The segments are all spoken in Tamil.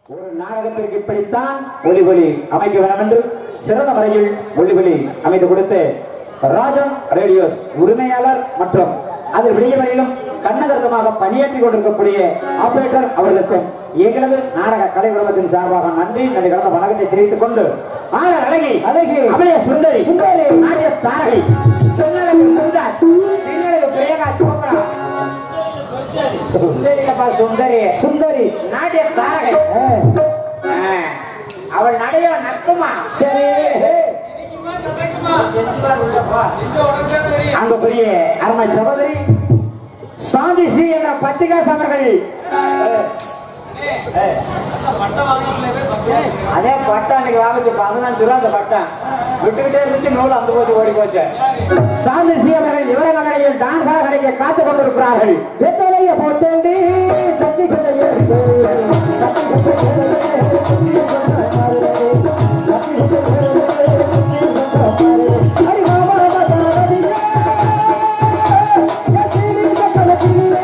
ஒரு நாடகத்திற்கு இப்படித்தான் ஒளி ஒளி அமைக்க வேண்டும் என்று சிறந்த முறையில் ஒளி ஒளி அமைத்து கொடுத்து ராஜன் ரேடியோஸ் உரிமையாளர் மற்றும் அதில் விடியவரையிலும் கண்ணகர்த்தமாக பணியாற்றி கொண்டிருக்கக்கூடிய ஆபரேட்டர் அவர்களுக்கும் எங்களது நாடக கலை குடும்பத்தின் சார்பாக நன்றி நன்றி கலந்த வணக்கத்தை தெரிவித்துக் கொண்டு ஆட அழகி அழகி. அமலே சுந்தரி சுந்தரி. நாட்டிய தாரகை பின்னழகு மும்தாஜ் பின்னழகு பிரியங்கா சோப்ரா சுந்தரியப்பா சுந்தரி சுந்தரி நாட்டிய தாரகை ஆ, ஆ, அவள் நடைய நக்குமா சரி அங்க பெரிய அருமை சகோதரி சாந்தி ஸ்ரீ என்ற பத்திகாஸ் அவர்கள் அதே பட்டம் அன்னைக்கு வாங்கிச்சு பதினஞ்சு ரூபா அந்த பட்டம் விட்டுக்கிட்டே இருந்துச்சு நூல் அந்த போச்சு ஓடி போச்சு சாந்தி ஸ்ரீ அவர்கள் விவரங்க கடையில் டான்ஸாக கிடைக்க காத்துக் கொண்டிருக்கிறார்கள் வெத்தலைய போட்டேண்டி சக்தி கொண்ட ஏறுது. சக்தி கொண்ட ஏறுது. சக்தி கொண்ட மாறுது. சக்தி கொண்ட ஏறுது. சக்தி கொண்ட மாறுது. அடி மாமா மாமா தரவடியே. என் சீனி சக்கரத்திலே.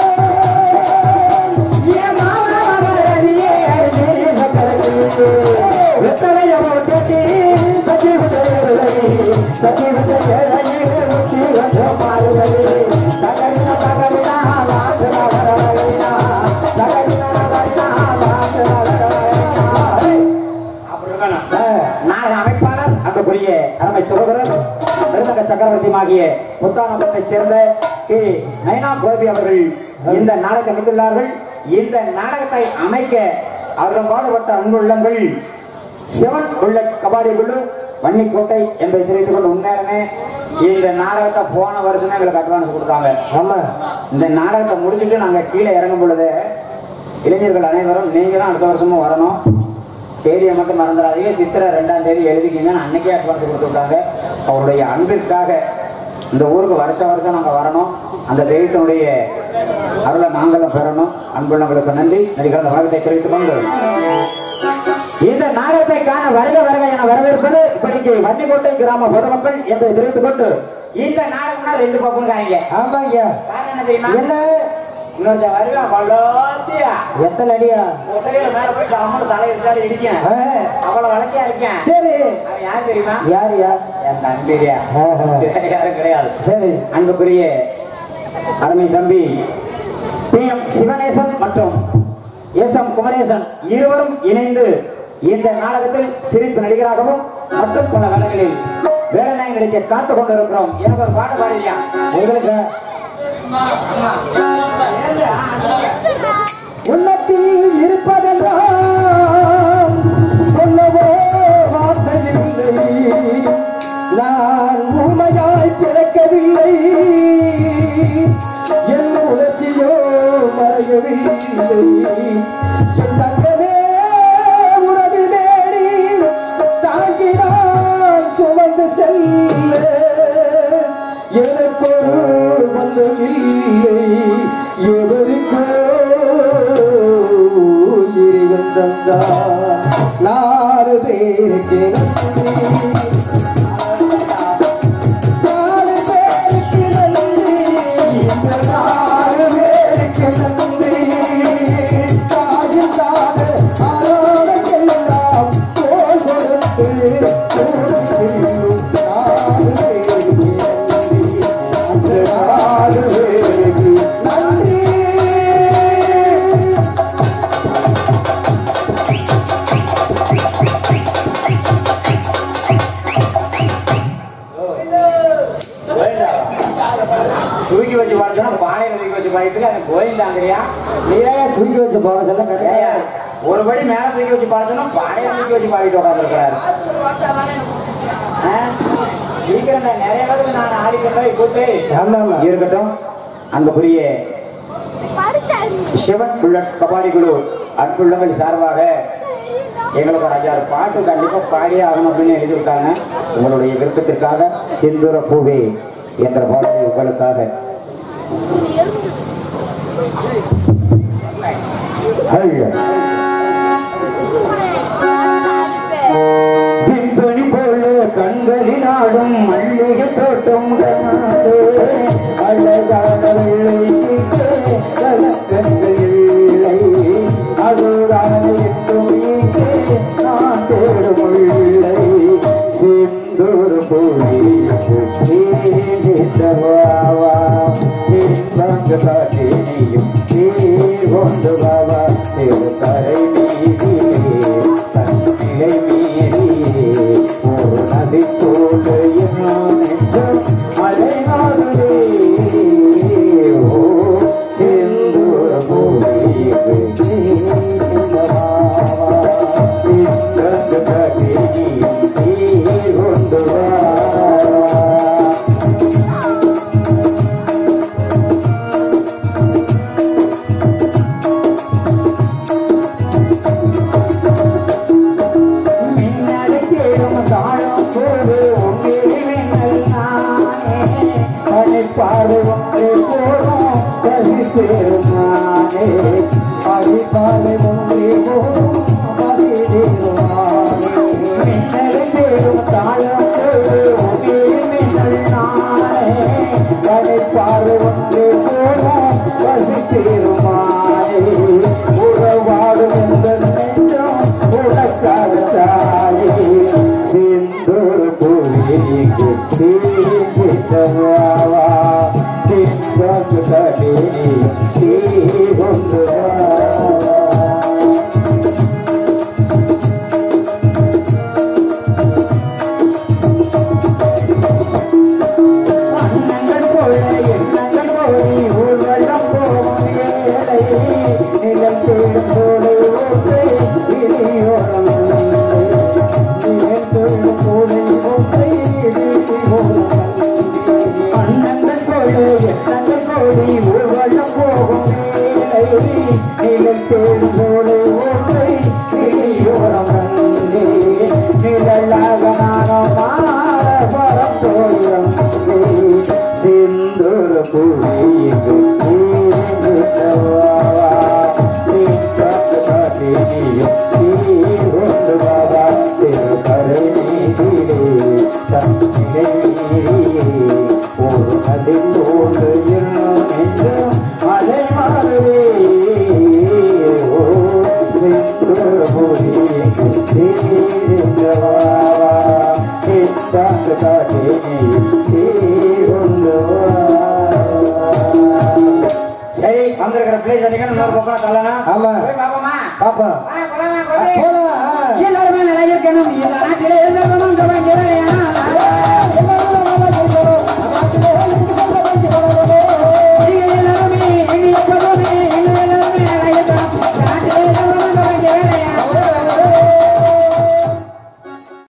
ஏ மாமா மகரடியே, அடியே சக்கரத்திலே. வெத்தலைய போட்டுட்டு சக்தி கொண்ட ஏறுது. சக்தி கொண்ட ஏறுது. முத்தி கொண்ட மாறுது. தகரின தகரினா, வாசன வரவழைனா. தகரின தகரினா, வாசன வரவழைனா. அப்படி இருக்கணும். ஆ, நாடக அமைப்பாளர் அன்புக்குரிய அருமை சகோதரர் மிருதங்க சக்கரவர்த்தியுமாகிய புத்தானந்தத்தைச் சேர்ந்த கே நயனா கோபி அவர்கள் இந்த நாடகத்தை அமைத்துள்ளார்கள் இந்த நாடகத்தை அமைக்க அவர்கள் பாடுபட்ட அன்புள்ளங்கள் சிவன் புல்லட் கபாடி குழு வன்னிக்கோட்டை என்பதை தெரிவித்துக் கொண்டு உண்மையாலுமே இந்த நாடகத்தை போன வருஷமே எங்களுக்கு அட்வான்ஸ் கொடுத்தாங்க ஆமா இந்த நாடகத்தை முடிச்சுட்டு நாங்க கீழே இறங்கும் பொழுது இளைஞர்கள் அனைவரும் நீங்க தான் அடுத்த வருஷமும் வரணும் தேதியை மட்டும் மறந்துடாதீங்க சித்திரை ரெண்டாம் தேதி எழுதிக்கிங்க அன்னைக்கே அட்வான்ஸ் கொடுத்து விட்டாங்க அவருடைய அன்பிற்காக இந்த ஊருக்கு வருஷ வருஷம் நாங்க வரணும் அந்த தெய்வத்தினுடைய அருளை நாங்களும் பெறணும் அன்புள்ளவங்களுக்கு நன்றி நடிகர் வணக்கத்தை தெரிவித்துக் கொண்டு இந்த நாடகத்தை காண வருக வருக என வரவேற்பது இப்படிக்கு வண்டிக்கோட்டை கிராம பொதுமக்கள் என்பதை தெரிவித்துக் கொண்டு இந்த நாடகம்னா ரெண்டு பக்கம் காய்ங்க ஆமாங்க காரணம் என்ன தெரியுமா என்ன இன்னொருத்த வருவான் வளர்த்தியா எத்தனை அடியா கொட்டையில மேல போய் அம்மன் தலை எடுத்தாலும் இடிக்கேன் ஆ, அவ்வளவு வளர்த்தியா இருக்கேன் சரி அவன் யார் தெரியுமா யார் யார் என் தம்பியா ஆஹா. யாரும் கிடையாது சரி அன்புக்குரிய அருமை தம்பி பி எம் சிவனேசன் மற்றும் எஸ் எம் குமரேசன் இருவரும் இணைந்து இந்த நாடகத்தில் சிரிப்பு நடிகராகவும் மற்றும் பல வேலைகளில் வேலை நடிக்க காத்துக் கொண்டிருக்கிறோம் எனக்கு ஒரு பாட்டு பாடுறியா உங்களுக்கு உள்ளத்தில் இருப்பதெல்லாம் சொல்லவோ வார்த்தை இல்லை நான் ஊமையாய் பிறக்கவில்லை என் உணர்ச்சியோ மறையவில்லை என் தங்கமே உனது மேடி தாங்கினால் சுமந்து செல்ல எனக்கொரு பந்தமில்லை எவருக்கோ இறைவன் தந்தார் நாலு பேருக்கு நன்றி நாலு பேருக்கு நன்றி இந்த நாலு பேருக்கு நன்றி தாயும் தாத ஆரோக்கியெல்லாம் தோல் கொடுத்து கூடி செல்லும் நாலு பேருக்கு நன்றி அந்த நாலு பேருக்கு நன்றி தூக்கி வச்சு பாடுச்சோன்னா பானையில தூக்கி வச்சு பாடிட்டு அது கோயிந்தாங்கறியா நீயே தூக்கி வச்சு போட சொல்ல கரெக்டா ஒரு படி மேல தூக்கி வச்சு பாடுச்சோன்னா பானையில தூக்கி வச்சு பாடிட்டு உட்காந்துருக்கிறாரு சீக்கிரம் நான் நிறைய பேருக்கு நான் ஆடிக்கிறேன் கூட்டு ஆமா ஆமா இருக்கட்டும் அன்புக்குரிய சிவன் புல்லட் கபாடி குழு அன்புள்ளங்கள் சார்பாக எங்களுக்கு ஒரு அஞ்சாறு பாட்டு கண்டிப்பா பாடியே ஆகணும் அப்படின்னு எழுதி விட்டாங்க உங்களுடைய விருப்பத்திற்காக சிந்துர பூவே என்ற பாடலை உங்களுக்காக ஐயா. பின்பணி போல கண்களினாடும் மல்லிகை தோட்டம் காணாதே. அழகான வெள்ளை சீட்டே, கலக்கங்கள் இல்லை. அதுதான் என்றும் கொண்டு பாபா சிறு கருணீதிலே தன்னிலை ஒரு அதிர்ந்தோடு என்று மலை மாறுவே ஓ சரி வந்திருக்கிற பிளேஸ் அதிகம் இன்னொரு பக்கம் தள்ளனா ஆமா. போய் பாப்போமா பாப்பா வா, போலாமா, போலாம் போய். எல்லாருமே நல்லா இருக்கணும் இந்த நாட்டிலே